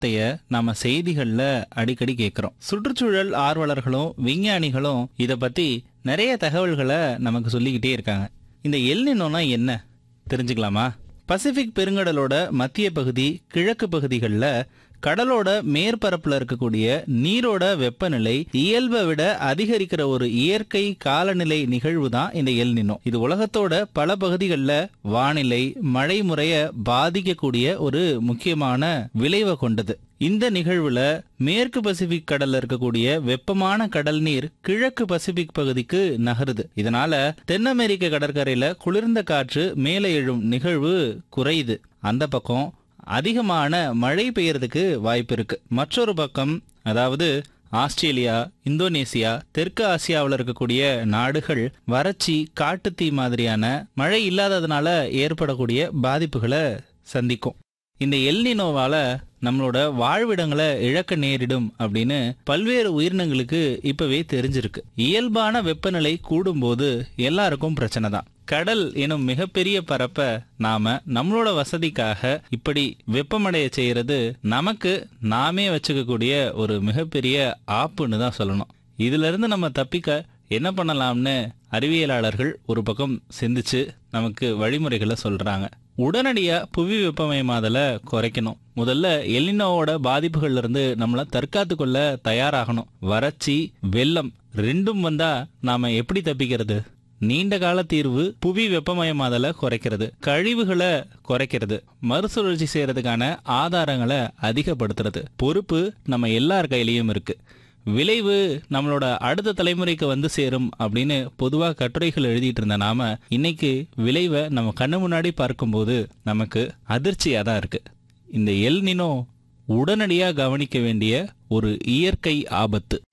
வார்த்தைய நாம செய்திகள்ல அடிக்கடி கேட்கிறோம் சுற்றுச்சூழல் ஆர்வலர்களும் விஞ்ஞானிகளும் இத பத்தி நிறைய தகவல்களை நமக்கு சொல்லிக்கிட்டே இருக்காங்க இந்த எல்னினோனா என்ன தெரிஞ்சுக்கலாமா பசிபிக் பெருங்கடலோட மத்திய பகுதி கிழக்கு பகுதிகளில் கடலோட மேற்பரப்புல இருக்கக்கூடிய நீரோட வெப்பநிலை இயல்பை விட அதிகரிக்கிற ஒரு இயற்கை காலநிலை நிகழ்வு தான் இந்த எல்னினோ இது உலகத்தோட பல பகுதிகளில் வானிலை மழை முறைய பாதிக்கக்கூடிய ஒரு முக்கியமான விளைவை கொண்டது இந்த நிகழ்வுல மேற்கு பசிபிக் கடல்ல இருக்கக்கூடிய வெப்பமான கடல் நீர் கிழக்கு பசிபிக் பகுதிக்கு நகருது இதனால தென் அமெரிக்க கடற்கரையில குளிர்ந்த காற்று மேலே எழும் நிகழ்வு குறையுது அந்த பக்கம் அதிகமான மழை பெய்யறதுக்கு வாய்ப்பு இருக்கு மற்றொரு பக்கம் அதாவது ஆஸ்திரேலியா இந்தோனேசியா தெற்கு ஆசியாவில் இருக்கக்கூடிய நாடுகள் வறட்சி காட்டுத்தீ மாதிரியான மழை இல்லாததுனால ஏற்படக்கூடிய பாதிப்புகளை சந்திக்கும் இந்த எல்னினோவால நம்மளோட வாழ்விடங்களை இழக்க நேரிடும் அப்படின்னு பல்வேறு உயிரினங்களுக்கு இப்பவே தெரிஞ்சிருக்கு இயல்பான வெப்பநிலை கூடும்போது எல்லாருக்கும் பிரச்சனை தான் கடல் எனும் மிகப்பெரிய பரப்ப நாம நம்மளோட வசதிக்காக இப்படி வெப்பமடைய செய்யறது நமக்கு நாமே வச்சுக்கக்கூடிய ஒரு மிகப்பெரிய ஆப்புன்னு தான் சொல்லணும் இதுல இருந்து நம்ம தப்பிக்க என்ன பண்ணலாம்னு அறிவியலாளர்கள் ஒரு பக்கம் சிந்திச்சு நமக்கு வழிமுறைகளை சொல்றாங்க உடனடியா புவி வெப்பமயமாதலை குறைக்கணும் முதல்ல எலினோவோட பாதிப்புகள்ல இருந்து நம்மள தற்காத்து கொள்ள தயாராகணும் வறட்சி வெள்ளம் ரெண்டும் வந்தா நாம எப்படி தப்பிக்கிறது நீண்ட கால தீர்வு புவி வெப்பமயமாதலை குறைக்கிறது கழிவுகளை குறைக்கிறது மறுசுழற்சி செய்யறதுக்கான ஆதாரங்களை அதிகப்படுத்துறது பொறுப்பு நம்ம எல்லார் கையிலயும் இருக்கு விளைவு நம்மளோட அடுத்த தலைமுறைக்கு வந்து சேரும் அப்படின்னு பொதுவாக கட்டுரைகள் எழுதிட்டு இருந்த நாம இன்னைக்கு விளைவை நம்ம கண்ணு முன்னாடி பார்க்கும்போது நமக்கு அதிர்ச்சியாக தான் இருக்கு இந்த எல் நினோ உடனடியாக கவனிக்க வேண்டிய ஒரு இயற்கை ஆபத்து